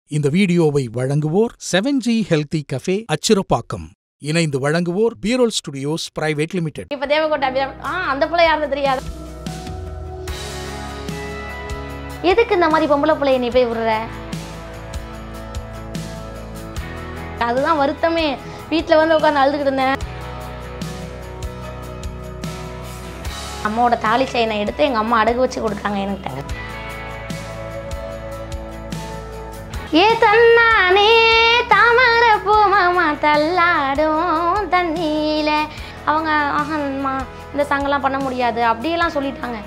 இந்த வீடியோவை வழங்குவோர் seven G healthy cafe Acharapakkam இணைந்து வழங்குவோர் பீரோல் ஸ்டுடியோஸ் பிரைவேட் லிமிடெட் இப்ப தேவகோட்டை அபிராமி ஆ அந்த பிள்ளை யாருன்னு தெரியாது எதுக்கு இந்த மாதிரி பொம்பளை பிள்ளைய நீ போய் விடுற அதுதான் வருத்தமே வீட்டில் வந்து உட்காந்து அழுதுகிட்டு இருந்தேன் அம்மாவோட தாலி செயினை எடுத்து எங்கள் அம்மா அடகு வச்சு கொடுத்தாங்க என்கிட்ட ஏ தன்னானே தாமர பூமாமா தள்ளாடும் தண்ணியில அவங்க ஆஹன்மா இந்த சாங்கெல்லாம் பண்ண முடியாது அப்படியெல்லாம் சொல்லிட்டாங்க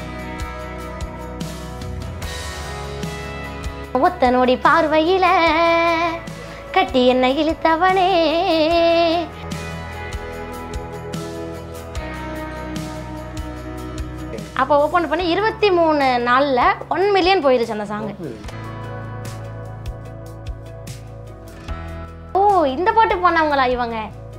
ஒத்த நொடி பார்வையில கட்டி என்ன இழுத்தவனே அப்போ ஓப்பன் பண்ணி இருபத்தி மூணு நாளில் ஒன் மில்லியன் போயிருச்சு அந்த சாங்கு ஓ இந்த பாட்டு பண்ணவங்களா இவங்க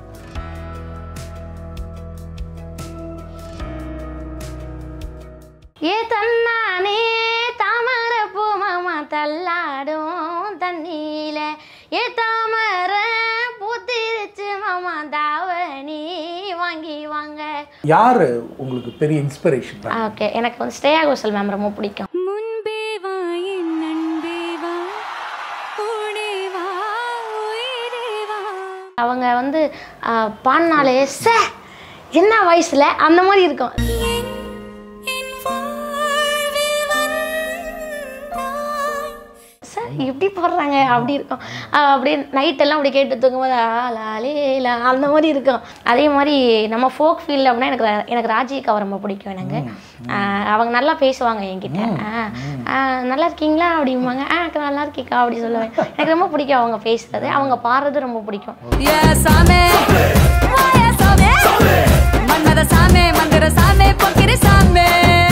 ஏ தன்னானே தாமர பூமாமா தள்ளாடும் தண்ணியில ஏ தாமர பூத்திருச்சு மாமா தாவணி வாங்கி வாங்க யாரு உங்களுக்கு பெரிய இன்ஸ்பிரேஷன் ஓகே எனக்கு வந்து ஸ்ரேயா கோஷல் மேம் ரொம்ப பிடிக்கும் முன்பே வா என் நண்பே வா கூடே வா உயிரே வா அவங்க வந்து ஆ, பாடினாலே சே என்ன வயசுல அந்த மாதிரி இருக்கும் என் என் வாழ்வில் வந்தாய் சார் எப்படி போடுறாங்க அப்படி இருக்கும் ஆஹ் அப்படியே நைட்டெல்லாம் அப்படி கேட்டு தூங்கும்போது ஆ, லாலே லா அந்த மாதிரி இருக்கும் அதே மாதிரி நம்ம ஃபோக் ஃபீல்டு அப்படின்னா எனக்கு ரா- எனக்கு ராஜிகா ரொம்ப பிடிக்கும் எனக்கு ஆஹ் அவங்க நல்லா பேசுவாங்க என்கிட்ட ஆஹ் ஆஹ் நல்லா இருக்கீங்களா அப்படிம்பாங்க ஆ எனக்கு நல்லா இருக்கீக்கா அப்படி சொல்லுவேன் எனக்கு ரொம்ப பிடிக்கும் அவங்க பேசுறது அவங்க பாடுறது ரொம்ப பிடிக்கும் யா சாமே வாயா சாமே மன்மத சாமே மந்திர சாமே பொக்கிரி சாமே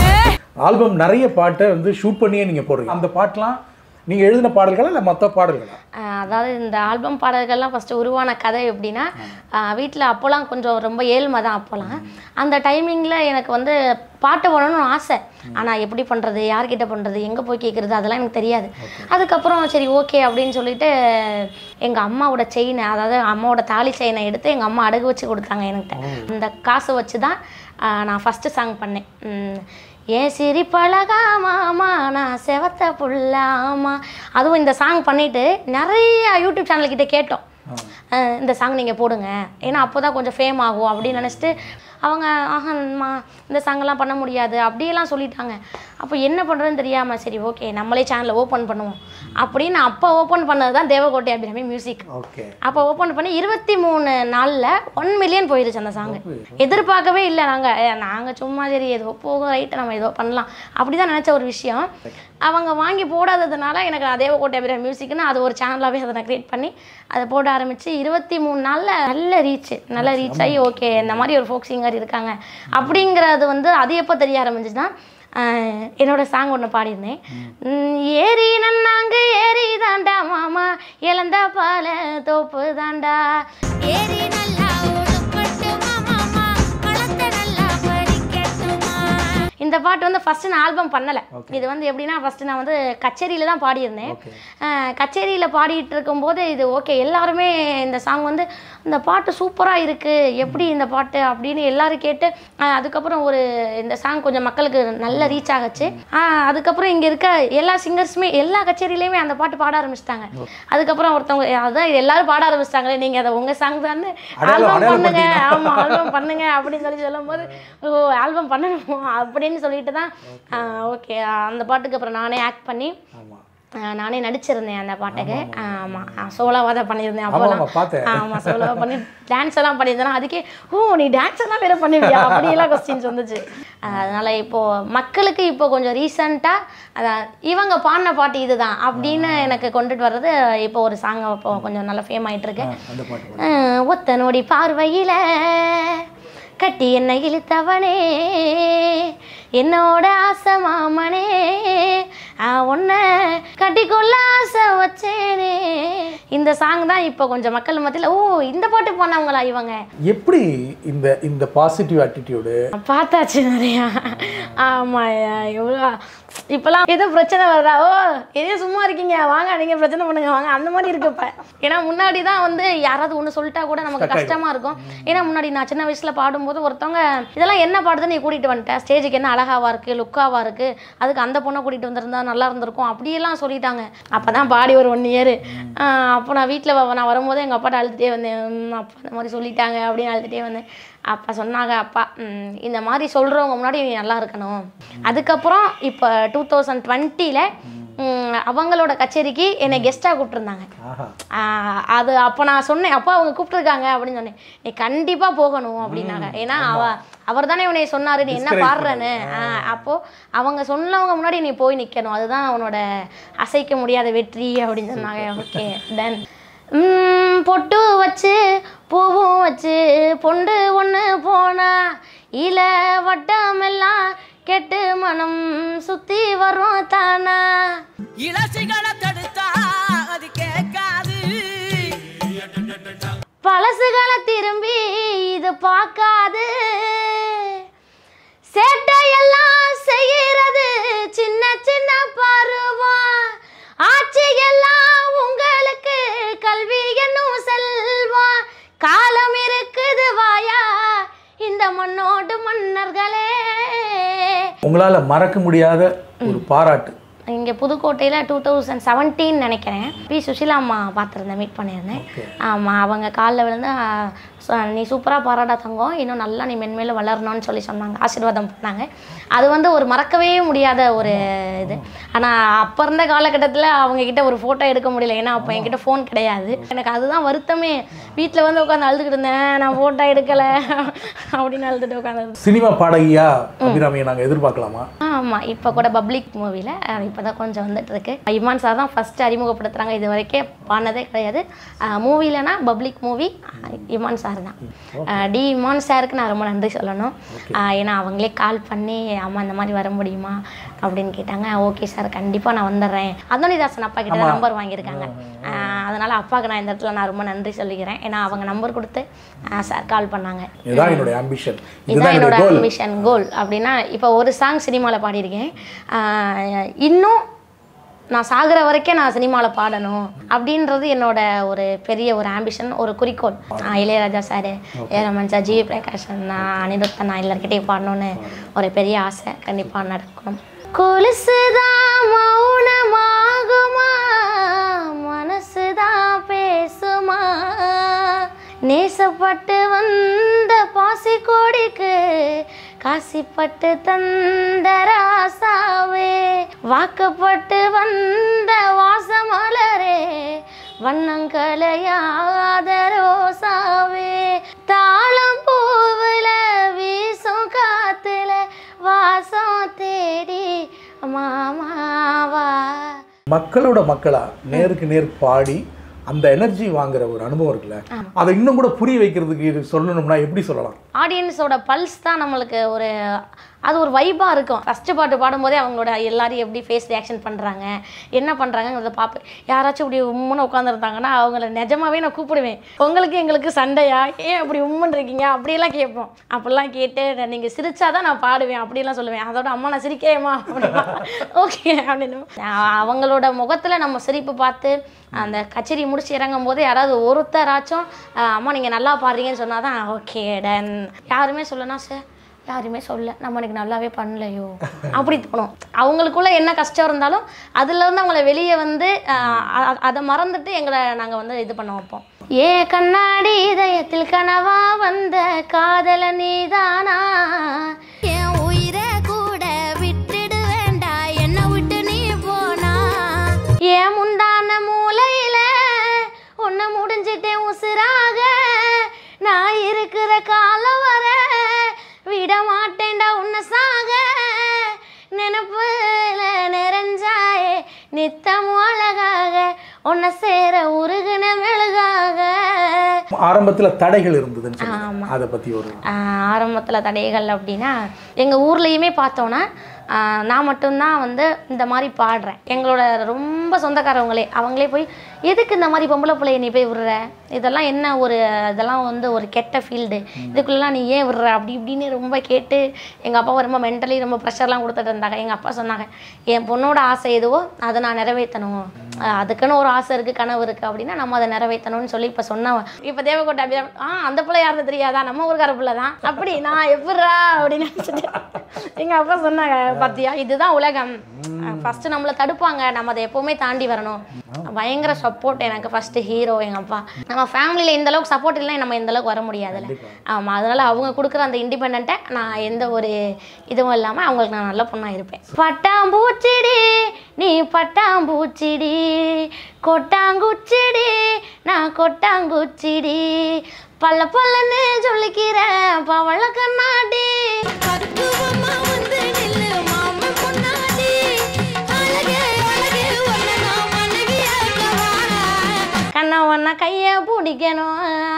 ஆல்பம் நிறைய பாட்டை வந்து ஷூட் பண்ணியே நீங்க போடுறீங்க அந்த பாட்டெல்லாம் நீங்க எழுதின பாடல்களா இல்ல மொத்த பாடல்களா ஆஹ் அதாவது இந்த ஆல்பம் பாடல்கள்லாம் ஃபஸ்ட்டு உருவான கதை எப்படின்னா வீட்டில் அப்போலாம் கொஞ்சம் ரொம்ப ஏழ்மை தான் அப்போலாம் அந்த டைமிங்கில் எனக்கு வந்து பாட்டு பண்ணணும்னு ஆசை ஆனால் எப்படி பண்ணுறது யார்கிட்ட பண்ணுறது எங்கே போய் கேட்குறது அதெல்லாம் எனக்கு தெரியாது அதுக்கப்புறம் சரி ஓகே அப்படின்னு சொல்லிட்டு எங்கள் அம்மாவோட செயினை அதாவது அம்மாவோட தாலி செயினை எடுத்து எங்கள் அம்மா அடகு வச்சு கொடுத்தாங்க என்கிட்ட அந்த காசை வச்சு தான் ஆஹ் நான் ஃபஸ்ட்டு சாங் பண்ணேன் உம், ஏன் சிரிப்பழகா மாமா நான் செவத்த புல்லாமா அதுவும் இந்த சாங் பண்ணிட்டு நிறைய யூடியூப் சேனல் கிட்ட கேட்டோம் அஹ் இந்த சாங் நீங்கள் போடுங்க ஏன்னா அப்போ தான் கொஞ்சம் ஃபேம் ஆகும் அப்படின்னு நினச்சிட்டு அவங்க ஆஹன்மா இந்த சாங்கெல்லாம் பண்ண முடியாது அப்படியெல்லாம் சொல்லிட்டாங்க அப்போ என்ன பண்ணுறதுன்னு தெரியாமல் சரி ஓகே நம்மளே சேனலை ஓப்பன் பண்ணுவோம் அப்படின்னு அப்போ ஓப்பன் பண்ணது தான் தேவகோட்டை அபிராமி மியூசிக் ஓகே அப்போ ஓப்பன் பண்ணி இருபத்தி மூணு நாளில் ஒன் மில்லியன் போயிருச்சு அந்த சாங்கு எதிர்பார்க்கவே இல்லை நாங்கள் நாங்கள் சும்மா சரி ஏதோ போகும் ரைட்டு நம்ம ஏதோ பண்ணலாம் அப்படி தான் நினச்ச ஒரு விஷயம் அவங்க வாங்கி போடாததுனால எனக்கு நான் தேவக்கோட்டை அபிராமி மியூசிக்னு அது ஒரு சேனலாகவே அதை நான் க்ரியேட் பண்ணி அதை போட ஆரம்பித்து இருபத்தி மூணு நாளில் நல்ல ரீச் நல்ல ரீச் ஆகி ஓகே இந்த மாதிரி ஒரு ஃபோக் சிங்கர் இருக்காங்க அப்படிங்கிறது வந்து அது எப்போ தெரிய ஆரம்பிச்சுன்னா ஆஹ் என்னோட சாங் ஒன்று பாடியிருந்தேன் உம், ஏரி நன்னாங்க ஏரி தாண்டா மாமா இழந்த பால தோப்பு தாண்டா ஏரி நல்லா ஓடப்பட்டுமா மாமா பழத்தை நல்லா பறிக்கட்டுமா இந்த பாட்டு வந்து ஃபர்ஸ்ட் நான் ஆல்பம் பண்ணலை இது வந்து எப்படின்னா ஃபர்ஸ்ட் நான் வந்து கச்சேரியில தான் பாடியிருந்தேன் ஓகே ஆஹ் கச்சேரியில பாடிட்டு இருக்கும்போது இது ஓகே எல்லாருமே இந்த சாங் வந்து இந்த பாட்டு சூப்பராக இருக்கு எப்படி இந்த பாட்டு அப்படின்னு எல்லாரும் கேட்டு ஆஹ் அதுக்கப்புறம் ஒரு இந்த சாங் கொஞ்சம் மக்களுக்கு நல்ல ரீச் ஆகச்சு ஆஹ் அதுக்கப்புறம் இங்கே இருக்க எல்லா சிங்கர்ஸுமே எல்லா கச்சேரியிலையுமே அந்த பாட்டு பாட ஆரம்பிச்சிட்டாங்க அதுக்கப்புறம் ஒருத்தவங்க அதான் இது எல்லாரும் பாட ஆரம்பிச்சிட்டாங்களே நீங்கள் அதை உங்கள் சாங் தான் அடையாளம் ஆல்பம் பண்ணுங்க அடையாளப்படுத்திட்டீங்க. ஆமாம் ஆல்பம் பண்ணுங்க அப்படின்னு சொல்லி சொல்லும்போது ஓ ஆல்பம் பண்ணணும் அப்படின்னு சொல்லிட்டு தான் ஓகே அந்த பாட்டுக்கு அப்புறம் நானே ஆக்ட் பண்ணி ஆமா ஆஹ் நானே நடிச்சிருந்தேன் அந்த பாட்டுக்கு ஆமாம் சோலாவாக தான் பண்ணியிருந்தேன் ஆமா அப்போலாம் ஆமா பார்த்தேன் ஆமாம் சோலாவாக பண்ணி டான்ஸ் எல்லாம் பண்ணியிருந்தேன்னா அதுக்கே ஓ நீ டான்ஸ் எல்லாம் வேற பண்ணுவியா அப்படியெல்லாம் கொஸ்டின்ஸ் வந்துச்சு ஆஹ் அதனால இப்போ மக்களுக்கு இப்போ கொஞ்சம் ரீசண்டாக அதான் இவங்க பாடின பாட்டு இதுதான் அப்படின்னு எனக்கு கொண்டுட்டு வர்றது இப்போ ஒரு சாங் இப்போ கொஞ்சம் நல்லா ஃபேம் ஆயிட்டு இருக்கு அந்த பாட்டு பாடு. ஆஹ் ஒத்த நொடி பார்வையில கட்டி என்ன இழுத்தவனே என்னோட ஆசை மாமனே உன்னை கட்டிக்கொள்ள ஆசை வச்சேனே இந்த சாங் தான் இப்போ கொஞ்சம் மக்கள் மத்தியில் ஓ இந்த பாட்டு பண்ணவங்களா இவங்க எப்படி இந்த இந்த பாசிட்டிவ் ஆட்டிடியூடு பார்த்தாச்சு நிறையா ஆமாம் எவ்வளோ இப்போலாம் ஏதோ பிரச்சனை வருதா ஓ எதையும் சும்மா இருக்கீங்க வாங்க நீங்கள் பிரச்சனை பண்ணுங்க வாங்க அந்த மாதிரி இருக்கு இப்போ ஏன்னா முன்னாடி தான் வந்து யாராவது ஒன்று சொல்லிட்டா கூட நமக்கு கஷ்டமா இருக்கும் ஏன்னா முன்னாடி நான் சின்ன வயசில் பாடும்போது ஒருத்தவங்க இதெல்லாம் என்ன பாடுதுன்னு நீ கூட்டிகிட்டு வந்துட்டேன் ஸ்டேஜுக்கு என்ன அழகாவா இருக்குது லுக்காவா இருக்குது அதுக்கு அந்த பொண்ணை கூட்டிகிட்டு வந்திருந்தா நல்லா இருந்திருக்கும் அப்படியெல்லாம் சொல்லிட்டாங்க அப்போ தான் பாடி ஒரு ஒன் இயர் அப்போ நான் வீட்டில் நான் வரும்போது எங்கள் அப்பாட்ட அழுதுகிட்டே வந்தேன் "ம், அப்பா இந்த மாதிரி சொல்லிட்டாங்க அப்படின்னு அழுதுகிட்டே வந்தேன் அப்பா சொன்னாங்க அப்பா "ம், இந்த மாதிரி சொல்கிறவங்க முன்னாடி நீ நல்லா இருக்கணும் அதுக்கப்புறம் இப்போ டூ தௌசண்ட் டுவெண்ட்டியில் அவங்களோட கச்சேரிக்கு என்னை கெஸ்ட்டாக கூப்பிட்டுருந்தாங்க ஆஹா ஆஹ் அது அப்போ நான் சொன்னேன் அப்பா அவங்க கூப்பிட்டுருக்காங்க அப்படின்னு சொன்னேன் நீ கண்டிப்பாக போகணும் அப்படின்னாங்க ஏன்னா அவ அவர் தானே உன்னை சொன்னார் நீ என்ன Discourage பாடுறேன்னு ஆஹ் அப்போ அவங்க சொன்னவங்க முன்னாடி நீ போய் நிற்கணும் அதுதான் அவனோட அசைக்க முடியாத வெற்றி அப்படின்னு சொன்னாங்க ஓகே தென் பொட்டு வச்சு பூவும் வச்சு பொண்டு ஒன்று போனா இல வட்டமெல்லாம் கெட்டு மனம் சுத்தி வரும் தானா இளசிகளை தடுத்தா அது கேட்காது பழசுகளை திரும்பி இது பார்க்காது சேட்டையெல்லாம் செய்யறது சின்ன சின்ன பருவம் ஆட்சியெல்லாம் உங்களுக்கு கல்வி என்னும் செல்வம் காலம் இருக்குது வாயா இந்த மண்ணோடு மன்னர்களே உங்களால மறக்க முடியாத ஒரு பாராட்டு இங்கே புதுக்கோட்டையில் டூ தௌசண்ட் செவன்டீன் நினைக்கிறேன் பி சுஷிலா அம்மா பார்த்துருந்தேன் மீட் பண்ணியிருந்தேன் ஆமாம் அவங்க காலில் விழுந்து ஆ, சொ- நீ சூப்பராக பாராட்ட தங்கம் இன்னும் நல்லா நீ மென்மேலும் வளரணும்னு சொல்லி சொன்னாங்க ஆசீர்வாதம் பண்ணாங்க அது வந்து ஒரு மறக்கவே முடியாத ஒரு இது ஆனால் அப்போ இருந்த காலகட்டத்தில் அவங்க கிட்ட ஒரு ஃபோட்டோ எடுக்க முடியல ஏன்னா அப்போ என்கிட்ட ஃபோன் கிடையாது எனக்கு அதுதான் வருத்தமே வீட்டில் வந்து உட்காந்து அழுதுகிட்டு இருந்தேன் நான் ஃபோட்டோ எடுக்கலை அப்படின்னு அழுதுட்டு உட்காந்து சினிமா பாடகியா அபிராமியை நாங்க எதிர்பார்க்கலாமா ஆமாம் இப்போ கூட பப்ளிக் மூவியில் இப்போ தான் கொஞ்சம் வந்துட்டு இருக்கு இமான் சார் தான் ஃபஸ்ட்டு அறிமுகப்படுத்துகிறாங்க இது வரைக்கும் பாடினதே கிடையாது மூவிலனா பப்ளிக் மூவி இமான் சார் தான் அஹ் டி இமான் சாருக்கு நான் ரொம்ப நன்றி சொல்லணும் அஹ் ஏன்னா அவங்களே கால் பண்ணி அம்மா இந்த மாதிரி வர முடியுமா அப்படின்னு கேட்டாங்க ஓகே சார் கண்டிப்பாக நான் வந்துடுறேன் அந்தோனிதாசன் அப்பா கிட்ட நம்பர் வாங்கியிருக்காங்க அஹ் அதனால அப்பாவுக்கு நான் இந்த இடத்துல நான் ரொம்ப நன்றி சொல்லிக்கிறேன் ஏன்னா அவங்க நம்பர் கொடுத்து சார் கால் பண்ணாங்க இதுதான் என்னுடைய ஆம்பிஷன் இதுதான் இதுதான் என்னோட என்னுடைய கோல் அம்பிஷன் கோல் அப்படின்னா இப்போ ஒரு சாங் சினிமாவில் பாடியிருக்கேன் ஆஹ் இன்னும் நான் சாகுற வரைக்கும் நான் சினிமாவில் பாடணும் அப்படின்றது என்னோட ஒரு பெரிய ஒரு ஆம்பிஷன் ஒரு குறிக்கோள் ஆஹ் இளையராஜா சார் ஏரமன் சார் ஜி பிரகாஷ் அண்ணா அனிருத்தன் நான் எல்லாருக்கிட்டையும் பாடணும்னு ஒரு பெரிய ஆசை கண்டிப்பாக நடக்கணும் கொலுசுதான் மௌனமாகுமா மனசுதான் பேசுமா நேசப்பட்டு வந்த பாசி கோடிக்கு காசிப்பட்டு தந்த ராசாவே வாக்கப்பட்டு வந்த வாசமலரே வண்ணங்களையாத ரோசாவே தாளம் பூவுல வீசும் காத்துல வாசம் தேடி மாமாவா மக்களோட மக்களா நேருக்கு நேர் பாடி அந்த எனர்ஜி வாங்குற ஒரு அனுபவம் இருக்குல்ல அதை இன்னும் கூட புரிய வைக்கிறதுக்கு இது சொல்லணும்னா எப்படி சொல்லலாம் ஆடியன்ஸோட பல்ஸ் தான் நம்மளுக்கு ஒரு அது ஒரு வைபாக இருக்கும் ஃபஸ்ட்டு பாட்டு பாடும்போதே அவங்களோட எல்லாரும் எப்படி ஃபேஸ் ரியாக்ஷன் பண்ணுறாங்க என்ன பண்ணுறாங்கிறத பார்ப்பேன் யாராச்சும் இப்படி உம்முன்னு உட்காந்துருந்தாங்கன்னா அவங்கள நிஜமாவே நான் கூப்பிடுவேன் உங்களுக்கு எங்களுக்கு சண்டையா ஏன் அப்படி உம்முன்னு இருக்கீங்க அப்படியெல்லாம் கேட்போம் அப்படிலாம் கேட்டு நீங்கள் சிரிச்சாதான் நான் பாடுவேன் அப்படிலாம் சொல்லுவேன் அதோட அம்மா நான் சிரிக்கிறேம்மா அப்படின்னா ஓகே அப்படின்னு அஹ் அவங்களோட முகத்தில் நம்ம சிரிப்பு பார்த்து அந்த கச்சேரி முடிச்சு இறங்கும் போது யாராவது ஒருத்தராச்சும் அஹ் அம்மா நீங்கள் நல்லா பாடுறீங்கன்னு சொன்னால் தான் ஓகே டன் யாருமே சொல்லனா சார் யாருமே சொல்ல நம்ம இன்னைக்கு நல்லாவே பண்ணலையோ அப்படி தோணும் அவங்களுக்குள்ள என்ன கஷ்டம் இருந்தாலும் அதுலேருந்து அவங்கள வெளியே வந்து அஹ், அ- அதை மறந்துட்டு எங்களை நாங்கள் வந்து இது பண்ண வைப்போம் ஏ கண்ணாடி இதயத்தில் கனவா வந்த காதல நீதானா என் உயிரை கூட விட்டுடு வேண்டா என்ன விட்டு நீ போனா ஏன் முந்தான மூலையில உன்னை முடிஞ்சிட்டேன் உசுராக நான் இருக்கிற காலம் வர விட மாட்டேன்டா உன்னை சாக நினப்புல நிறைஞ்சாயே நித்தம் அழகாக உன்னை சேர உருகுன மெழுகாக ஆரம்பத்துல தடைகள் இருந்ததுன்னு சொன்னீங்க. அதை பத்தி ஒரு ஆரம்பத்தில் தடைகள் அப்படின்னா எங்கள் ஊர்லேயுமே பார்த்தோன்னா ஆஹ் நான் மட்டும்தான் வந்து இந்த மாதிரி பாடுறேன் எங்களோட ரொம்ப சொந்தக்காரவங்களே அவங்களே போய் எதுக்கு இந்த மாதிரி பொம்பளை பிள்ளைய நீ போய் விடுற இதெல்லாம் என்ன ஒரு இதெல்லாம் வந்து ஒரு கெட்ட ஃபீல்டு இதுக்குள்ளெல்லாம் நீ ஏன் விடுற அப்படி இப்படின்னு ரொம்ப கேட்டு எங்கள் அப்பாவை ரொம்ப மென்டலி ரொம்ப ப்ரெஷர்லாம் கொடுத்துட்டு இருந்தாங்க எங்கள் அப்பா சொன்னாங்க என் பொண்ணோட ஆசை எதுவோ அதை நான் நிறைவேற்றணும் ஆஹ் அதுக்குன்னு ஒரு ஆசை இருக்குது கனவு இருக்குது அப்படின்னா நம்ம அதை நிறைவேற்றணும்னு சொல்லி இப்போ சொன்னவன் இப்போ தேவக்கோட்டை அபிராம் ஆ அந்த பிள்ளை யாருன்னு தெரியாதா நம்ம ஊருக்கார பிள்ளை தான் அப்படி நான் எப்பட்றா அப்படின்னு நினச்சிட்டு எங்கள் அப்பா சொன்னாங்க பார்த்தியா இதுதான் உலகம் ஃபஸ்ட்டு நம்மளை தடுப்பாங்க நம்ம அதை எப்போவுமே தாண்டி வரணும் பயங்கர சப்போர்ட் எனக்கு ஃபஸ்ட்டு ஹீரோ எங்கள் அப்பா நம்ம ஃபேமிலியில் இந்த அளவுக்கு சப்போர்ட் இல்லை நம்ம இந்த அளவுக்கு வர முடியாதுல்ல ஆமாம் அதனால் அவங்க கொடுக்குற அந்த இண்டிபெண்ட்டை நான் எந்த ஒரு இதுவும் இல்லாமல் அவங்களுக்கு நான் நல்ல பொண்ணாக இருப்பேன் பட்டாம்பூச்சிடி நீ பட்டாம்பூச்சிடி கொட்டாங்குச்சிடி நான் கொட்டாங்குச்சிடி பல்ல பல்லன்னு சொல்லிக்கிறேன் பவள கண்ணாடி கருத்துவமா வந்து நில்லு மாமன் பொன்னாடி அழகே அழகே உன்னை நான் மனைவியாக வாழ கண்ணா ஒன்ன கையை பிடிக்கணும்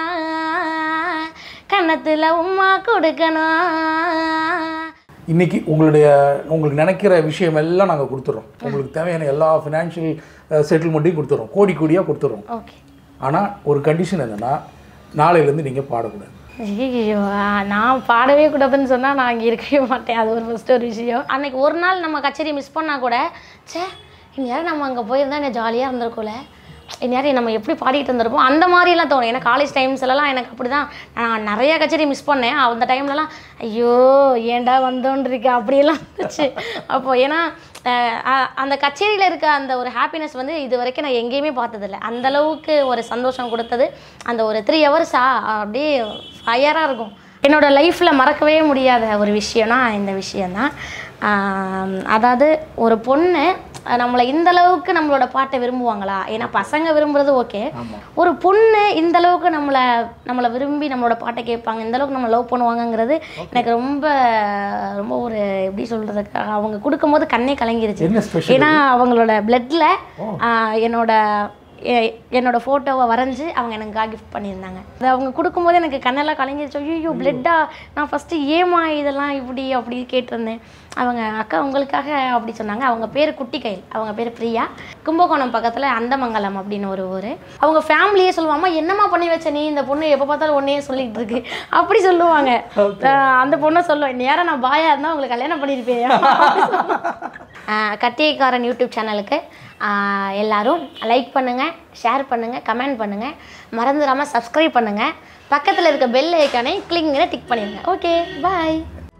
கன்னத்தில் உம்மா கொடுக்கணும் இன்னைக்கு உங்களுடைய உங்களுக்கு நினைக்கிற விஷயம் எல்லாம் நாங்கள் கொடுத்துட்றோம் உங்களுக்கு தேவையான எல்லா ஃபினான்ஷியல் செட்டில்மெண்ட்டையும் கொடுத்துட்றோம் கோடி கோடியாக கொடுத்துட்றோம் ஓகே ஆனால் ஒரு கண்டிஷன் என்னென்னா நாளையிலேருந்து நீங்கள் பாடக்கூடாது ஐயோ நான் பாடவே கூடாதுன்னு சொன்னால் நான் அங்கே இருக்கவே மாட்டேன் அது ஒரு ஃபஸ்ட்டு ஒரு விஷயம் அன்னைக்கு ஒரு நாள் நம்ம கச்சேரி மிஸ் பண்ணால் கூட ச்சே இந்நேரம் நம்ம அங்கே போயிருந்தா என்ன ஜாலியாக இருந்திருக்கும்ல இந்நேரம் நம்ம எப்படி பாடிட்டு இருந்திருப்போம் அந்த மாதிரிலாம் தோணும் ஏன்னா காலேஜ் டைம்ஸ்லலாம் எனக்கு அப்படி தான் நான் நிறைய கச்சேரி மிஸ் பண்ணேன் அந்த டைம்லலாம் ஐயோ ஏன்டா வந்தோன்னு இருக்கு அப்படியெல்லாம் இருந்துச்சு அப்போது ஏன்னா அஹ் அ- அந்த கச்சேரியில் இருக்க அந்த ஒரு ஹாப்பினஸ் வந்து இது வரைக்கும் நான் எங்கேயுமே பார்த்ததில்ல அந்த அளவுக்கு ஒரு சந்தோஷம் கொடுத்தது அந்த ஒரு த்ரீ ஹவர்ஸா அப்படியே ஃபயராக இருக்கும் என்னோட லைஃப்பில் மறக்கவே முடியாத ஒரு விஷயம்னா இந்த விஷயந்தான் ஆம், அதாவது ஒரு பொண்ணு அஹ், நம்மளை இந்த அளவுக்கு நம்மளோட பாட்டை விரும்புவாங்களா ஏன்னா பசங்க விரும்புறது ஓகே ஒரு பொண்ணு இந்த அளவுக்கு நம்மளை நம்மளை விரும்பி நம்மளோட பாட்டை கேட்பாங்க இந்த அளவுக்கு நம்ம லவ் பண்ணுவாங்கங்கிறது எனக்கு ரொம்ப ரொம்ப ஒரு எப்படி சொல்றதுக்கு அவங்க கொடுக்கும்போது கண்ணே கலங்கிருச்சு என்ன ஸ்பெஷல் ஏன்னா அவங்களோட பிளட்ல என்னோட எ- என்னோட ஃபோட்டோவை வரைஞ்சி அவங்க எனக்கு கிஃப்ட் பண்ணியிருந்தாங்க அது அவங்க கொடுக்கும்போது எனக்கு கண்ணெல்லாம் கலங்கிருச்சு ஐயோ பிளட்டா நான் ஃபஸ்ட்டு ஏமா இதெல்லாம் இப்படி அப்படி கேட்டிருந்தேன் அவங்க அக்கா உங்களுக்காக அப்படி சொன்னாங்க அவங்க பேர் குட்டிக்கையில் அவங்க பேர் பிரியா கும்பகோணம் பக்கத்தில் அந்தமங்கலம் அப்படின்னு ஒரு ஊர் அவங்க ஃபேமிலியே சொல்லுவாங்க என்னம்மா பண்ணி வச்ச நீ இந்த பொண்ணு எப்போ பார்த்தாலும் ஒன்றையே சொல்லிட்டு இருக்கு அப்படி சொல்லுவாங்க ஆஹ் அந்த பொண்ணை சொல்லுவேன் நேரம் நான் பாயா இருந்தால் உங்களுக்கு கல்யாணம் பண்ணியிருப்பேன் கட்டியக்காரன் யூடியூப் சேனலுக்கு ஆஹ் எல்லாரும் லைக் பண்ணுங்கள் ஷேர் பண்ணுங்கள் கமெண்ட் பண்ணுங்கள் மறந்துடாமல் சப்ஸ்கிரைப் பண்ணுங்கள் பக்கத்தில் இருக்க பெல் ஐக்கானை கிளிங்னு டிக் பண்ணிடுங்க ஓகே பாய்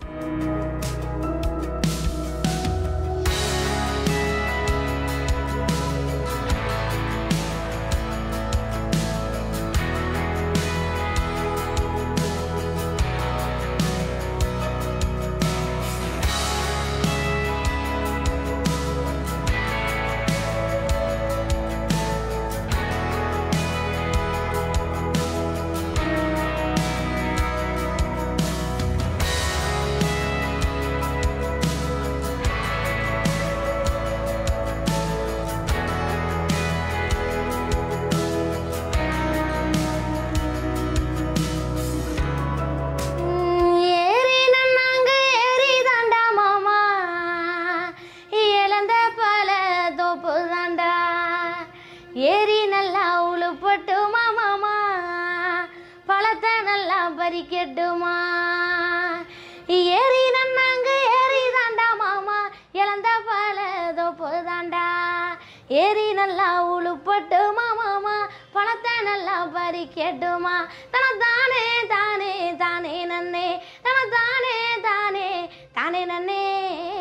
ஏறி நன்னாங்க ஏறி தாண்டா மாமா இழந்த பல தோப்பு தாண்டா ஏறி நல்லா உழுப்பட்டுமா மாமா பழத்தை நல்லா பறிக்கட்டுமா ஏறி நன்னாங்க ஏறி தாண்டா மாமா இழந்த பல தோப்பு தாண்டா ஏறி நல்லா உழுப்பட்டுமா மாமா பழத்தை நல்லா பறிக்கட்டுமா தன தானே தானே தானே நன்னே தன தானே தானே தானே நன்னே